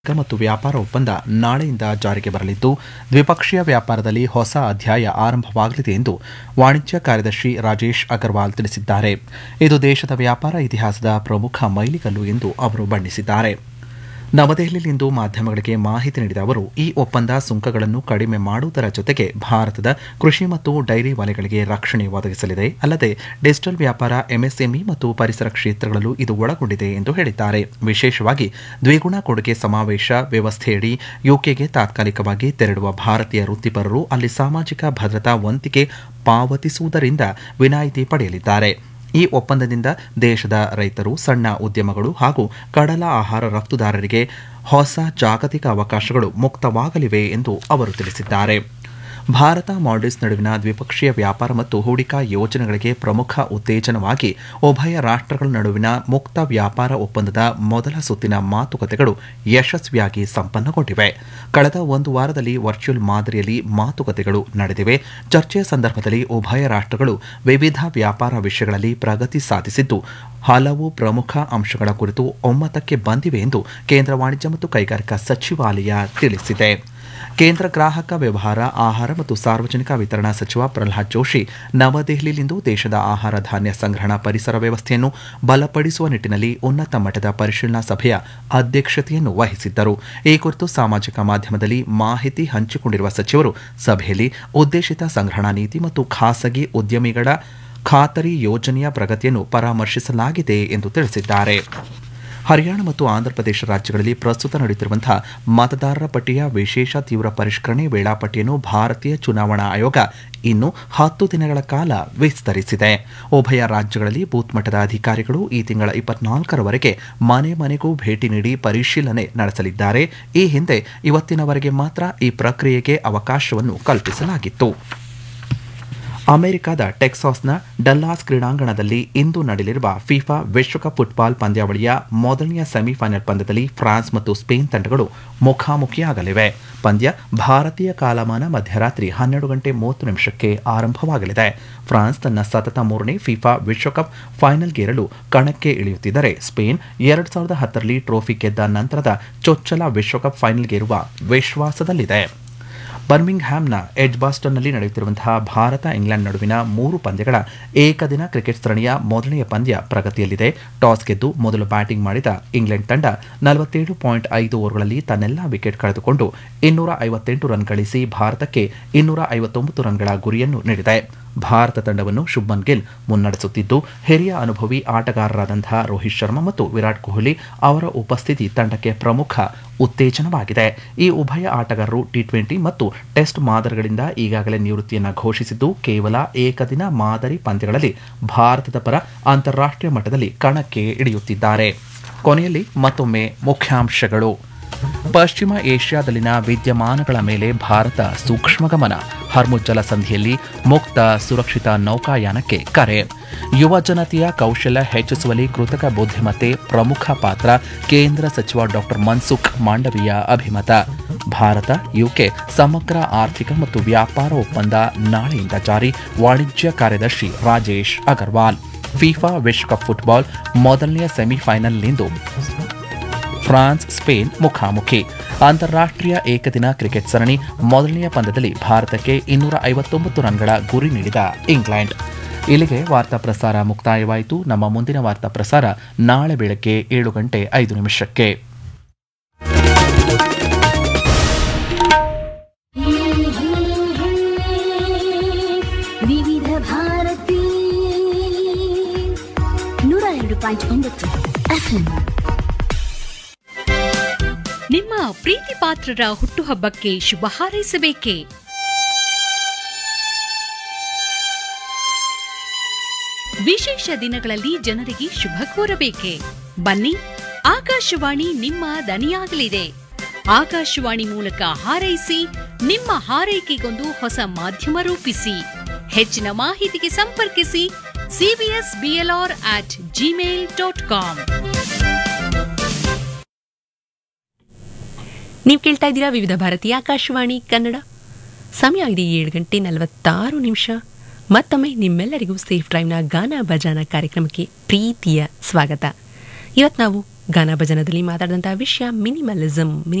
ಮತ್ತು ವ್ಯಾಪಾರ ಒಪ್ಪಂದ ನಾಳೆಯಿಂದ ಜಾರಿಗೆ ಬರಲಿದ್ದು ದ್ವಿಪಕ್ಷೀಯ ವ್ಯಾಪಾರದಲ್ಲಿ ಹೊಸ ಅಧ್ಯಾಯ ಆರಂಭವಾಗಲಿದೆ ಎಂದು ವಾಣಿಜ್ಯ ಕಾರ್ಯದರ್ಶಿ ರಾಜೇಶ್ ಅಗರ್ವಾಲ್ ತಿಳಿಸಿದ್ದಾರೆ ಇದು ದೇಶದ ವ್ಯಾಪಾರ ಇತಿಹಾಸದ ಪ್ರಮುಖ ಮೈಲಿಗಲ್ಲು ಎಂದು ಅವರು ಬಣ್ಣಿಸಿದ್ದಾರೆ ನವದೆಹಲಿಯಲ್ಲಿಂದು ಮಾಧ್ಯಮಗಳಿಗೆ ಮಾಹಿತಿ ನೀಡಿದ ಅವರು ಈ ಒಪ್ಪಂದ ಸುಂಕಗಳನ್ನು ಕಡಿಮೆ ಮಾಡುವುದರ ಜೊತೆಗೆ ಭಾರತದ ಕೃಷಿ ಮತ್ತು ಡೈರಿ ವಲಯಗಳಿಗೆ ರಕ್ಷಣೆ ಒದಗಿಸಲಿದೆ ಅಲ್ಲದೆ ಡಿಜಿಟಲ್ ವ್ಯಾಪಾರ ಎಂಎಸ್ಎಂಇ ಮತ್ತು ಪರಿಸರ ಕ್ಷೇತ್ರಗಳಲ್ಲೂ ಇದು ಒಳಗೊಂಡಿದೆ ಎಂದು ಹೇಳಿದ್ದಾರೆ ವಿಶೇಷವಾಗಿ ದ್ವಿಗುಣ ಕೊಡುಗೆ ಸಮಾವೇಶ ವ್ಯವಸ್ಥೆಯಡಿ ಯುಕೆಗೆ ತಾತ್ಕಾಲಿಕವಾಗಿ ತೆರಳುವ ಭಾರತೀಯ ವೃತ್ತಿಪರರು ಅಲ್ಲಿ ಸಾಮಾಜಿಕ ಭದ್ರತಾ ವಂತಿಗೆ ಪಾವತಿಸುವುದರಿಂದ ವಿನಾಯಿತಿ ಪಡೆಯಲಿದ್ದಾರೆ ಈ ಒಪ್ಪಂದದಿಂದ ದೇಶದ ರೈತರು ಸಣ್ಣ ಉದ್ಯಮಗಳು ಹಾಗೂ ಕಡಲ ಆಹಾರ ರಫ್ತುದಾರರಿಗೆ ಹೊಸ ಜಾಗತಿಕ ಅವಕಾಶಗಳು ಮುಕ್ತವಾಗಲಿವೆ ಎಂದು ಅವರು ತಿಳಿಸಿದ್ದಾರೆ ಭಾರತ ಮಾಲ್ಡೀವ್ಸ್ ನಡುವಿನ ದ್ವಿಪಕ್ಷೀಯ ವ್ಯಾಪಾರ ಮತ್ತು ಹೂಡಿಕಾ ಯೋಜನೆಗಳಿಗೆ ಪ್ರಮುಖ ಉತ್ತೇಜನವಾಗಿ ಉಭಯ ರಾಷ್ಟ್ರಗಳ ನಡುವಿನ ಮುಕ್ತ ವ್ಯಾಪಾರ ಒಪ್ಪಂದದ ಮೊದಲ ಸುತ್ತಿನ ಮಾತುಕತೆಗಳು ಯಶಸ್ವಿಯಾಗಿ ಸಂಪನ್ನಗೊಂಡಿವೆ ಕಳೆದ ಒಂದು ವಾರದಲ್ಲಿ ವರ್ಚುವಲ್ ಮಾದರಿಯಲ್ಲಿ ಮಾತುಕತೆಗಳು ನಡೆದಿವೆ ಚರ್ಚೆಯ ಸಂದರ್ಭದಲ್ಲಿ ಉಭಯ ರಾಷ್ಟ್ರಗಳು ವಿವಿಧ ವ್ಯಾಪಾರ ವಿಷಯಗಳಲ್ಲಿ ಪ್ರಗತಿ ಸಾಧಿಸಿದ್ದು ಹಲವು ಪ್ರಮುಖ ಅಂಶಗಳ ಕುರಿತು ಒಮ್ಮತಕ್ಕೆ ಬಂದಿವೆ ಎಂದು ಕೇಂದ್ರ ವಾಣಿಜ್ಯ ಮತ್ತು ಕೈಗಾರಿಕಾ ಸಚಿವಾಲಯ ತಿಳಿಸಿದೆ ಕೇಂದ್ರ ಗ್ರಾಹಕ ವ್ಯವಹಾರ ಆಹಾರ ಮತ್ತು ಸಾರ್ವಜನಿಕ ವಿತರಣಾ ಸಚಿವ ಪ್ರಹ್ಲಾದ್ ಜೋಶಿ ನವದೆಹಲಿಯಲ್ಲಿಂದು ದೇಶದ ಆಹಾರ ಧಾನ್ಯ ಸಂಗ್ರಹಣಾ ಪರಿಸರ ವ್ಯವಸ್ಥೆಯನ್ನು ಬಲಪಡಿಸುವ ನಿಟ್ಟಿನಲ್ಲಿ ಉನ್ನತ ಮಟ್ಟದ ಪರಿಶೀಲನಾ ಸಭೆಯ ಅಧ್ಯಕ್ಷತೆಯನ್ನು ವಹಿಸಿದ್ದರು ಈ ಕುರಿತು ಸಾಮಾಜಿಕ ಮಾಧ್ಯಮದಲ್ಲಿ ಮಾಹಿತಿ ಹಂಚಿಕೊಂಡಿರುವ ಸಚಿವರು ಸಭೆಯಲ್ಲಿ ಉದ್ದೇಶಿತ ಸಂಗ್ರಹಣಾ ನೀತಿ ಮತ್ತು ಖಾಸಗಿ ಉದ್ಯಮಿಗಳ ಖಾತರಿ ಯೋಜನೆಯ ಪ್ರಗತಿಯನ್ನು ಪರಾಮರ್ಶಿಸಲಾಗಿದೆ ಎಂದು ತಿಳಿಸಿದ್ದಾರೆ ಹರಿಯಾಣ ಮತ್ತು ಆಂಧ್ರಪ್ರದೇಶ ರಾಜ್ಯಗಳಲ್ಲಿ ಪ್ರಸ್ತುತ ನಡೆಯುತ್ತಿರುವಂತಹ ಮತದಾರರ ಪಟ್ಟಿಯ ವಿಶೇಷ ತೀವ್ರ ಪರಿಷ್ಕರಣೆ ವೇಳಾಪಟ್ಟಿಯನ್ನು ಭಾರತೀಯ ಚುನಾವಣಾ ಆಯೋಗ ಇನ್ನು ಹತ್ತು ದಿನಗಳ ಕಾಲ ವಿಸ್ತರಿಸಿದೆ ಉಭಯ ರಾಜ್ಯಗಳಲ್ಲಿ ಬೂತ್ ಮಟ್ಟದ ಅಧಿಕಾರಿಗಳು ಈ ತಿಂಗಳ ಇಪ್ಪತ್ನಾಲ್ಕರವರೆಗೆ ಮನೆ ಮನೆಗೂ ಭೇಟಿ ನೀಡಿ ಪರಿಶೀಲನೆ ನಡೆಸಲಿದ್ದಾರೆ ಈ ಹಿಂದೆ ಇವತ್ತಿನವರೆಗೆ ಮಾತ್ರ ಈ ಪ್ರಕ್ರಿಯೆಗೆ ಅವಕಾಶವನ್ನು ಕಲ್ಪಿಸಲಾಗಿತ್ತು ಅಮೆರಿಕದ ಟೆಕ್ಸಾಸ್ನ ಡಲ್ಲಾಸ್ ಕ್ರೀಡಾಂಗಣದಲ್ಲಿ ಇಂದು ನಡೆಯಲಿರುವ ಫಿಫಾ ವಿಶ್ವಕಪ್ ಫುಟ್ಬಾಲ್ ಪಂದ್ಯಾವಳಿಯ ಮೊದಲನೆಯ ಸೆಮಿಫೈನಲ್ ಪಂದ್ಯದಲ್ಲಿ ಫ್ರಾನ್ಸ್ ಮತ್ತು ಸ್ಪೇನ್ ತಂಡಗಳು ಮುಖಾಮುಖಿಯಾಗಲಿವೆ ಪಂದ್ಯ ಭಾರತೀಯ ಕಾಲಮಾನ ಮಧ್ಯರಾತ್ರಿ ಹನ್ನೆರಡು ಗಂಟೆ ಮೂವತ್ತು ನಿಮಿಷಕ್ಕೆ ಆರಂಭವಾಗಲಿದೆ ಫ್ರಾನ್ಸ್ ತನ್ನ ಸತತ ಮೂರನೇ ಫಿಫಾ ವಿಶ್ವಕಪ್ ಫೈನಲ್ಗೇರಲು ಕಣಕ್ಕೆ ಇಳಿಯುತ್ತಿದ್ದರೆ ಸ್ಪೇನ್ ಎರಡು ಸಾವಿರದ ಹತ್ತರಲ್ಲಿ ಟ್ರೋಫಿ ಗೆದ್ದ ನಂತರದ ಚೊಚ್ಚಲ ವಿಶ್ವಕಪ್ ಫೈನಲ್ಗೇರುವ ವಿಶ್ವಾಸದಲ್ಲಿದೆ ಬರ್ಮಿಂಗ್ಹ್ಯಾಮ್ನ ಎಡ್ಜ್ಬಾಸ್ಟನ್ನಲ್ಲಿ ನಡೆಯುತ್ತಿರುವಂತಹ ಭಾರತ ಇಂಗ್ಲೆಂಡ್ ನಡುವಿನ ಮೂರು ಪಂದ್ಯಗಳ ಏಕದಿನ ಕ್ರಿಕೆಟ್ ಸರಣಿಯ ಮೊದಲನೆಯ ಪಂದ್ಯ ಪ್ರಗತಿಯಲ್ಲಿದೆ ಟಾಸ್ ಗೆದ್ದು ಮೊದಲು ಬ್ಯಾಟಿಂಗ್ ಮಾಡಿದ ಇಂಗ್ಲೆಂಡ್ ತಂಡ ನಲವತ್ತೇಳು ಪಾಯಿಂಟ್ ಐದು ಓವರ್ಗಳಲ್ಲಿ ತನ್ನೆಲ್ಲಾ ವಿಕೆಟ್ ಕಳೆದುಕೊಂಡು ಇನ್ನೂರ ಐವತ್ತೆಂಟು ರನ್ ಗಳಿಸಿ ಭಾರತಕ್ಕೆ ಇನ್ನೂರ ಐವತ್ತೊಂಬತ್ತು ರನ್ಗಳ ಗುರಿಯನ್ನು ನೀಡಿದೆ ಭಾರತ ತಂಡವನ್ನು ಶುಭ್ಮನ್ ಗಿಲ್ ಮುನ್ನಡೆಸುತ್ತಿದ್ದು ಹಿರಿಯ ಅನುಭವಿ ಆಟಗಾರರಾದಂತಹ ರೋಹಿತ್ ಶರ್ಮಾ ಮತ್ತು ವಿರಾಟ್ ಕೊಹ್ಲಿ ಅವರ ಉಪಸ್ಥಿತಿ ತಂಡಕ್ಕೆ ಪ್ರಮುಖ ಉತ್ತೇಜನವಾಗಿದೆ ಈ ಉಭಯ ಆಟಗಾರರು ಟಿ ಟ್ವೆಂಟಿ ಮತ್ತು ಟೆಸ್ಟ್ ಮಾದರಿಗಳಿಂದ ಈಗಾಗಲೇ ನಿವೃತ್ತಿಯನ್ನು ಘೋಷಿಸಿದ್ದು ಕೇವಲ ಏಕದಿನ ಮಾದರಿ ಪಂದ್ಯಗಳಲ್ಲಿ ಭಾರತದ ಪರ ಅಂತಾರಾಷ್ಟ್ರೀಯ ಮಟ್ಟದಲ್ಲಿ ಕಣಕ್ಕೆ ಇಳಿಯುತ್ತಿದ್ದಾರೆ ಕೊನೆಯಲ್ಲಿ ಮತ್ತೊಮ್ಮೆ ಮುಖ್ಯಾಂಶಗಳು ಪಶ್ಚಿಮ ಏಷ್ಯಾದಲ್ಲಿನ ವಿದ್ಯಮಾನಗಳ ಮೇಲೆ ಭಾರತ ಸೂಕ್ಷ್ಮ ಗಮನ ಹರ್ಮುಜ್ ಜಲಸಂಧಿಯಲ್ಲಿ ಮುಕ್ತ ಸುರಕ್ಷಿತ ನೌಕಾಯಾನಕ್ಕೆ ಕರೆ ಯುವ ಜನತೆಯ ಕೌಶಲ್ಯ ಹೆಚ್ಚಿಸುವಲ್ಲಿ ಕೃತಕ ಬುದ್ಧಿಮತ್ತೆ ಪ್ರಮುಖ ಪಾತ್ರ ಕೇಂದ್ರ ಸಚಿವ ಡಾಕ್ಟರ್ ಮನ್ಸುಖ್ ಮಾಂಡವೀಯ ಅಭಿಮತ ಭಾರತ ಯುಕೆ ಸಮಗ್ರ ಆರ್ಥಿಕ ಮತ್ತು ವ್ಯಾಪಾರ ಒಪ್ಪಂದ ನಾಳೆಯಿಂದ ಜಾರಿ ವಾಣಿಜ್ಯ ಕಾರ್ಯದರ್ಶಿ ರಾಜೇಶ್ ಅಗರ್ವಾಲ್ ಫಿಫಾ ವಿಶ್ವಕಪ್ ಫುಟ್ಬಾಲ್ ಮೊದಲನೆಯ ಸೆಮಿಫೈನಲ್ನಿಂದು ಫ್ರಾನ್ಸ್ ಸ್ಪೇನ್ ಮುಖಾಮುಖಿ ಅಂತಾರಾಷ್ಟ್ರೀಯ ಏಕದಿನ ಕ್ರಿಕೆಟ್ ಸರಣಿ ಮೊದಲನೆಯ ಪಂದ್ಯದಲ್ಲಿ ಭಾರತಕ್ಕೆ ಇನ್ನೂರ ಐವತ್ತೊಂಬತ್ತು ರನ್ಗಳ ಗುರಿ ನೀಡಿದ ಇಂಗ್ಲೆಂಡ್ ಇಲ್ಲಿಗೆ ವಾರ್ತಾ ಪ್ರಸಾರ ಮುಕ್ತಾಯವಾಯಿತು ನಮ್ಮ ಮುಂದಿನ ವಾರ್ತಾ ಪ್ರಸಾರ ನಾಳೆ ಬೆಳಗ್ಗೆ ಏಳು ಗಂಟೆ ಐದು ನಿಮಿಷಕ್ಕೆ ವಿವಿಧ ಭಾರತಿ ನೂರ ಎರಡು ಪಾಯಿಂಟ್ ಒಂಬತ್ತು ಎಫ್ಎಂ ನಿಮ್ಮ ಪ್ರೀತಿ ಪಾತ್ರರ ಹುಟ್ಟುಹಬ್ಬಕ್ಕೆ ಶುಭ ಹಾರೈಸಬೇಕೇ ವಿಶೇಷ ದಿನಗಳಲ್ಲಿ ಜನರಿಗೆ ಶುಭ ಕೋರಬೇಕೆ ಬನ್ನಿ ಆಕಾಶವಾಣಿ ನಿಮ್ಮ ದನಿಯಾಗಲಿದೆ ಆಕಾಶವಾಣಿ ಮೂಲಕ ಹಾರೈಸಿ ನಿಮ್ಮ ಹಾರೈಕೆಗೊಂದು ಹೊಸ ಮಾಧ್ಯಮ ರೂಪಿಸಿ ಹೆಚ್ಚಿನ ಮಾಹಿತಿಗೆ ಸಂಪರ್ಕಿಸಿ CBS BLR at Gmail dot com ನೀವು ಕೇಳ್ತಾ ಇದ್ದೀರಾ ವಿವಿಧ ಭಾರತೀಯ ಆಕಾಶವಾಣಿ ಕನ್ನಡ ಸಮಯ ಆಗಿದೆ ಏಳು ಗಂಟೆ ನಲವತ್ತಾರು ನಿಮಿಷ ಮತ್ತೊಮ್ಮೆ ನಿಮ್ಮೆಲ್ಲರಿಗೂ ಸೇಫ್ ಡ್ರೈವ್ನ ಗಾನ ಭಜಾನ ಕಾರ್ಯಕ್ರಮಕ್ಕೆ ಪ್ರೀತಿಯ ಸ್ವಾಗತ ಇವತ್ತು ನಾವು ಗಾನ ಭಜನದಲ್ಲಿ ಮಾತಾಡಿದಂತಹ ವಿಷಯ ಮಿನಿಮಲಿಸಮ್